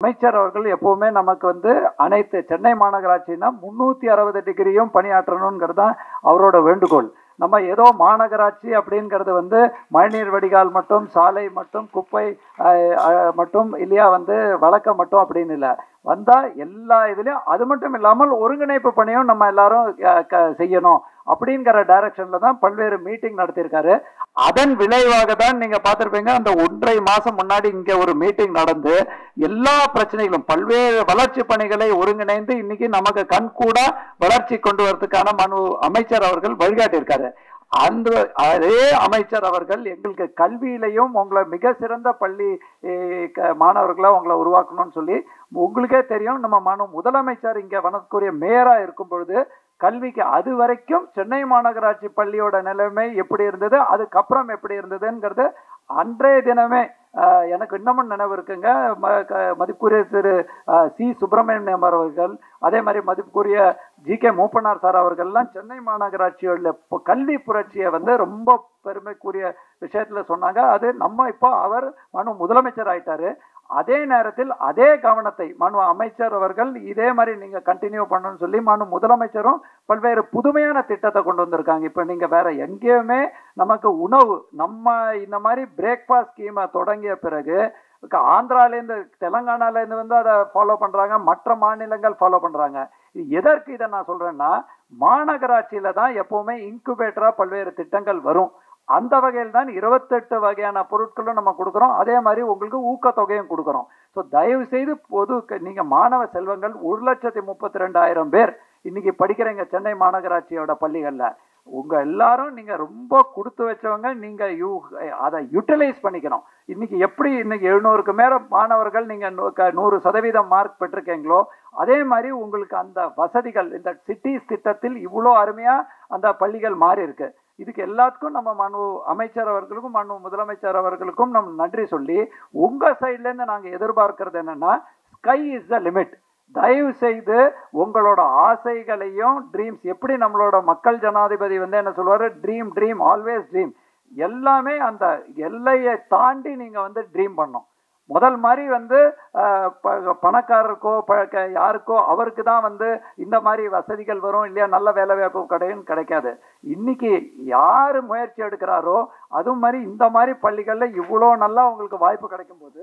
அமைச்சர் அவர்கள் எப்பவுமே நமக்கு வந்து அனைத்து சென்னை மாநகராட்சினா முன்னூத்தி அறுபது டிகிரியும் பணியாற்றணுங்கிறது தான் அவரோட வேண்டுகோள் நம்ம ஏதோ மாநகராட்சி அப்படிங்கிறது வந்து மழைநீர் வடிகால் மட்டும் சாலை மட்டும் குப்பை அஹ், அஹ், மட்டும் இல்லையா வந்து வழக்கம் மட்டும் அப்படின்னு இல்லை வந்தா எல்லா இதுலயும் அது மட்டும் இல்லாமல் ஒருங்கிணைப்பு பணியும் நம்ம எல்லாரும் அஹ், க- செய்யணும் அப்படிங்கிற டைரக்ஷன்ல தான் பல்வேறு மீட்டிங் நடத்தியிருக்காரு அதன் விளைவாக தான் நீங்க பார்த்திருப்பீங்க அந்த ஒன்றரை மாசம் முன்னாடி இங்க ஒரு மீட்டிங் நடந்து எல்லா பிரச்சனைகளும் பல்வேறு வளர்ச்சி பணிகளை ஒருங்கிணைந்து இன்னைக்கு நமக்கு கண்கூட வளர்ச்சி கொண்டு வரதுக்கான மனு அமைச்சர் அவர்கள் வழிகாட்டியிருக்காரு அந்த அதே அமைச்சர் அவர்கள் எங்களுக்கு கல்வியிலையும் உங்களை மிக சிறந்த பள்ளி eh, க- மாணவர்களா உங்களை உருவாக்கணும்னு சொல்லி உங்களுக்கே தெரியும் நம்ம மனு முதலமைச்சர் இங்க வனக்குரிய மேயரா இருக்கும் பொழுது கல்விக்கு அது வரைக்கும் சென்னை மாநகராட்சி பள்ளியோட நிலைமை எப்படி இருந்தது அதுக்கப்புறம் எப்படி இருந்ததுங்கிறது அன்றைய தினமே ஆஹ், எனக்கு இன்னமும் நினைவு இருக்குங்க ம- க- மதிப்புக்குரிய திரு ஆஹ், சி சுப்பிரமணியம் அவர்கள் அதே மாதிரி மதிப்புக்குரிய ஜி கே மூப்பனார் சார் அவர்கள்லாம் சென்னை மாநகராட்சியோட பொ- கல்வி புரட்சியை வந்து ரொம்ப பெருமைக்குரிய விஷயத்துல சொன்னாங்க அது நம்ம இப்போ அவர் மனு முதலமைச்சர் ஆயிட்டாரு அதே நேரத்தில் அதே கவனத்தை மனு அமைச்சர் அவர்கள் இதே மாதிரி நீங்க கண்டினியூ பண்ணணும்னு சொல்லி மனு முதலமைச்சரும் பல்வேறு புதுமையான திட்டத்தை கொண்டு வந்திருக்காங்க இப்போ நீங்க வேற எங்கேயுமே நமக்கு உணவு நம்ம இந்த மாதிரி பிரேக்ஃபாஸ்ட் ஸ்கீமை தொடங்கிய பிறகு க- ஆந்திராலேருந்து தெலங்கானாலேருந்து வந்து அதை ஃபாலோ பண்றாங்க மற்ற மாநிலங்கள் ஃபாலோ பண்றாங்க இது எதற்கு இதை நான் சொல்றேன்னா மாநகராட்சியில தான் எப்பவுமே இன்குபேட்டரா பல்வேறு திட்டங்கள் வரும் அந்த வகையில் தான் இருபத்தெட்டு வகையான பொருட்களும் நம்ம கொடுக்குறோம் அதே மாதிரி உங்களுக்கு ஊக்கத்தொகையும் கொடுக்குறோம் ஸோ தயவு செய்து பொது க- நீங்க மாணவ செல்வங்கள் ஒரு லட்சத்தி முப்பத்தி ரெண்டாயிரம் பேர் இன்னைக்கு படிக்கிறீங்க சென்னை மாநகராட்சியோட பள்ளிகள்ல உங்க எல்லாரும் நீங்க ரொம்ப கொடுத்து வச்சவங்க நீங்க யூ அதை யூட்டிலைஸ் பண்ணிக்கணும் இன்னைக்கு எப்படி இன்னைக்கு எழுநூறுக்கு மேல மாணவர்கள் நீங்க நூ- க- நூறு சதவீதம் மார்க் பெற்றிருக்கீங்களோ அதே மாதிரி உங்களுக்கு அந்த வசதிகள் இந்த சிட்டிஸ் திட்டத்தில் இவ்வளோ அருமையா அந்த பள்ளிகள் மாறி இருக்கு இதுக்கு எல்லாத்துக்கும் நம்ம மனு அமைச்சர் அவர்களுக்கும் மனு முதலமைச்சர் அவர்களுக்கும் நம்ம நன்றி சொல்லி உங்க சைட்ல இருந்து நாங்க எதிர்பார்க்கிறது என்னன்னா ஸ்கை இஸ் த லிமிட் தயவு செய்து உங்களோட ஆசைகளையும் ட்ரீம்ஸ் எப்படி நம்மளோட மக்கள் ஜனாதிபதி வந்து என்ன சொல்லுவாரு ட்ரீம் ட்ரீம் ஆல்வேஸ் ட்ரீம் எல்லாமே அந்த எல்லையை தாண்டி நீங்க வந்து ட்ரீம் பண்ணணும் முதல் மாதிரி வந்து அஹ், ப- பணக்காரருக்கோ ப- க- யாருக்கோ அவருக்கு தான் வந்து இந்த மாதிரி வசதிகள் வரும் இல்லையா நல்ல வேலை வாய்ப்பு கிடையும் கிடைக்காது இன்னைக்கு யாரு முயற்சி எடுக்கிறாரோ அது மாதிரி இந்த மாதிரி பள்ளிகள்ல இவ்வளோ நல்லா உங்களுக்கு வாய்ப்பு கிடைக்கும் போது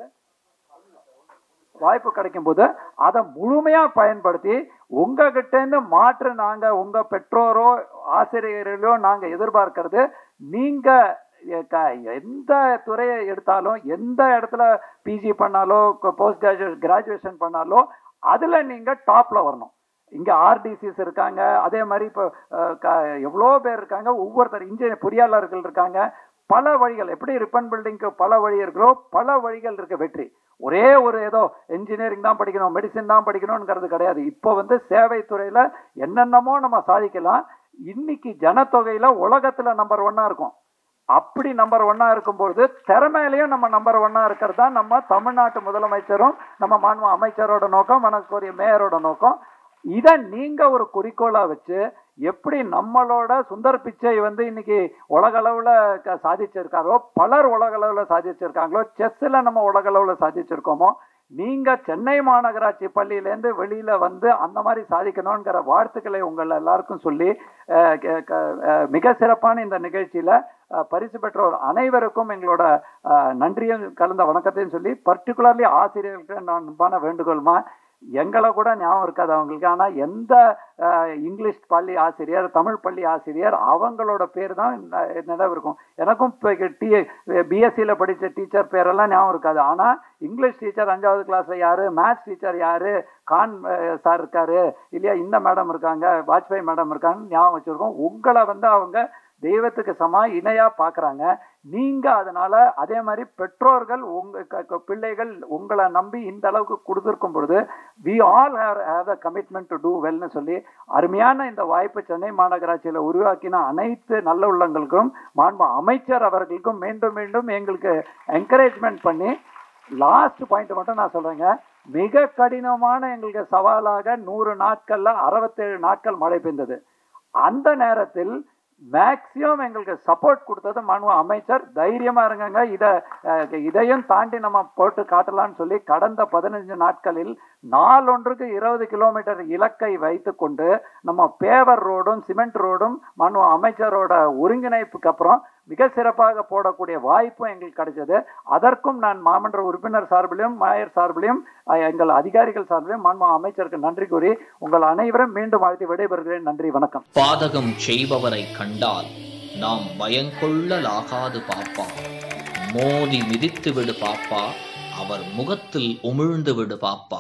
வாய்ப்பு கிடைக்கும் போது அதை முழுமையா பயன்படுத்தி உங்ககிட்ட இருந்து மாற்று நாங்க உங்க பெற்றோரோ ஆசிரியர்களோ நாங்க எதிர்பார்க்கிறது நீங்க எ- க- எந்த துறையை எடுத்தாலும் எந்த இடத்துல பிஜி பண்ணாலோ போஸ்ட் கிராஜுவேட் கிராஜுவேஷன் பண்ணாலோ அதுல நீங்க டாப்ல வரணும் இங்க ஆர்டிசிஸ் இருக்காங்க அதே மாதிரி இப்போ அஹ், க- எவ்வளோ பேர் இருக்காங்க ஒவ்வொருத்தர் இன்ஜினியர் பொறியாளர்கள் இருக்காங்க பல வழிகள் எப்படி ரிப்பன் பில்டிங்க்கு பல வழி இருக்கிறோ பல வழிகள் இருக்கு வெற்றி ஒரே ஒரு ஏதோ இன்ஜினியரிங் தான் படிக்கணும் மெடிசின் தான் படிக்கணும்ங்கிறது கிடையாது இப்போ வந்து சேவை துறையில என்னென்னமோ நம்ம சாதிக்கலாம் இன்னைக்கு ஜனத்தொகையில உலகத்துல நம்பர் ஒன்னா இருக்கும் அப்படி நம்பர் ஒன்னா இருக்கும்பொழுது திறமையிலையும் நம்ம நம்பர் ஒன்னா இருக்கிறது தான் நம்ம தமிழ்நாட்டு முதலமைச்சரும் நம்ம மாண்பு அமைச்சரோட நோக்கம் வனக்கோரிய மேயரோட நோக்கம் இதை நீங்க ஒரு குறிக்கோளா வச்சு எப்படி நம்மளோட சுந்தர் பிச்சை வந்து இன்னைக்கு உலக அளவுல க- சாதிச்சிருக்காரோ பலர் உலக அளவுல சாதிச்சிருக்காங்களோ செஸ்ல நம்ம உலக அளவுல சாதிச்சிருக்கோமோ நீங்க சென்னை மாநகராட்சி பள்ளியிலேருந்து வெளியில வந்து அந்த மாதிரி சாதிக்கணுங்கிற வாழ்த்துக்களை உங்கள் எல்லாருக்கும் சொல்லி அஹ், க- க- அஹ், மிக சிறப்பான இந்த நிகழ்ச்சியில அஹ், பரிசு பெற்றோர் அனைவருக்கும் எங்களோட அஹ், நன்றியும் கலந்த வணக்கத்தையும் சொல்லி பர்டிகுலர்லி ஆசிரியர்களுக்கு நான் அன்பான வேண்டுகோள்மா எங்களை கூட ஞாபகம் இருக்காது அவங்களுக்கு ஆனா எந்த அஹ், இங்கிலீஷ் பள்ளி ஆசிரியர் தமிழ் பள்ளி ஆசிரியர் அவங்களோட பேர் தான் ந- நினைவு இருக்கும் எனக்கும் டி பிஎஸ்சியில் படித்த டீச்சர் பேரெல்லாம் ஞாபகம் இருக்காது ஆனா இங்கிலீஷ் டீச்சர் அஞ்சாவது கிளாஸ்ல யாரு மேத்ஸ் டீச்சர் யாரு கான் சார் இருக்காரு இல்லையா இந்த மேடம் இருக்காங்க வாஜ்பாய் மேடம் இருக்காங்கன்னு ஞாபகம் வச்சிருக்கோம் உங்களை வந்து அவங்க தெய்வத்துக்கு சமா இணையா பார்க்கறாங்க நீங்க அதனால அதே மாதிரி பெற்றோர்கள் உங்க க- க- பிள்ளைகள் உங்களை நம்பி இந்த அளவுக்கு கொடுத்துருக்கும் பொழுது we all have a commitment to do வெல்னு சொல்லி அருமையான இந்த வாய்ப்பு சென்னை மாநகராட்சியில உருவாக்கின அனைத்து நல்ல உள்ளங்களுக்கும் மாண்பு அமைச்சர் அவர்களுக்கும் மீண்டும் மீண்டும் எங்களுக்கு என்கரேஜ்மெண்ட் பண்ணி லாஸ்ட் பாயிண்ட் மட்டும் நான் சொல்றேங்க மிக கடினமான எங்களுக்கு சவாலாக நூறு நாட்கள்ல அறுபத்தேழு நாட்கள் மழை பெய்ந்தது அந்த நேரத்தில் மேக்சிமம் எங்களுக்கு சப்போர்ட் கொடுத்தது மாண்பு அமைச்சர் தைரியமா இருங்கங்க இத அஹ், இதையும் தாண்டி நம்ம போட்டு காட்டலாம்னு சொல்லி கடந்த பதினஞ்சு நாட்களில் நாளொன்றுக்கு இருபது கிலோமீட்டர் இலக்கை வைத்துக்கொண்டு நம்ம பேவர் ரோடும் சிமெண்ட் ரோடும் மாண்பு அமைச்சரோட ஒருங்கிணைப்புக்கு அப்புறம் மிக சிறப்பாக போடக்கூடிய வாய்ப்பும் எங்களுக்கு கிடைச்சது அதற்கும் நான் மாமன்ற உறுப்பினர் சார்பிலும் மாயர் சார்பிலும் அஹ், எங்கள் அதிகாரிகள் சார்பிலும் மாண்பு அமைச்சருக்கு நன்றி கூறி உங்கள் அனைவரும் மீண்டும் வாழ்த்தி விடைபெறுகிறேன் நன்றி வணக்கம் பாதகம் செய்பவரை கண்டால் நாம் பயங்கொள்ளலாகாது பாப்பா மோதி மிதித்து விடு பாப்பா அவர் முகத்தில் உமிழ்ந்து விடு பாப்பா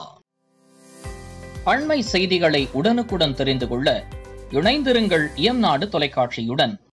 அண்மை செய்திகளை உடனுக்குடன் தெரிந்து கொள்ள இணைந்திருங்கள் இயம்நாடு தொலைக்காட்சியுடன்